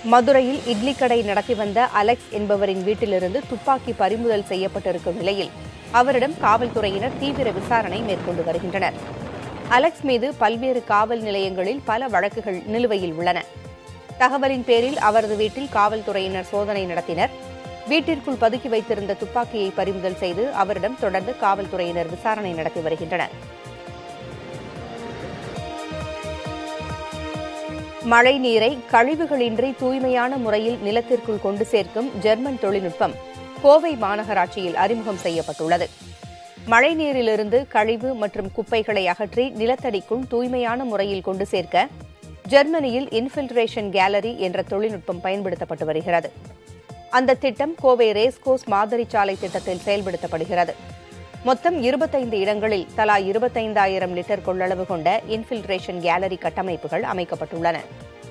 மதுரையில் இட்லி கடை நடத்தி வந்த அலெக்ஸ் என்பவரின் வீட்டிலிருந்து துப்பாக்கி பறிமுதல் செய்யப்பட்டிருக்கும் நிலையில் அவரிடம் காவல்துறையினர் தீவிர விசாரணை மேற்கொண்டு வருகின்றனர் அலெக்ஸ் மீது பல்வேறு காவல் நிலையங்களில் பல வழக்குகள் நிலுவையில் உள்ளன தகவலின் பேரில் அவரது வீட்டில் காவல்துறையினர் சோதனை நடத்தினர் வீட்டிற்குள் பதுக்கி வைத்திருந்த துப்பாக்கியை பறிமுதல் செய்து அவரிடம் தொடர்ந்து காவல்துறையினர் விசாரணை நடத்தி வருகின்றனர் மழை நீரை கழிவுகளின்றி தூய்மையான முறையில் நிலத்திற்குள் கொண்டு சேர்க்கும் ஜெர்மன் தொழில்நுட்பம் கோவை மாநகராட்சியில் அறிமுகம் செய்யப்பட்டுள்ளது மழைநீரிலிருந்து கழிவு மற்றும் குப்பைகளை அகற்றி நிலத்தடிக்குள் தூய்மையான முறையில் கொண்டு சேர்க்க ஜெர்மனியில் இன்ஃபில்ட்ரேஷன் கேலரி என்ற தொழில்நுட்பம் பயன்படுத்தப்பட்டு வருகிறது அந்த திட்டம் கோவை ரேஸ்கோஸ் மாதிரி சாலை திட்டத்தில் செயல்படுத்தப்படுகிறது மொத்தம் இருபத்தைந்து இடங்களில் தலா இருபத்தைந்தாயிரம் லிட்டர் கொள்ளளவு கொண்ட இன்ஃபில்ட்ரேஷன் கேலரி கட்டமைப்புகள் அமைக்கப்பட்டுள்ளன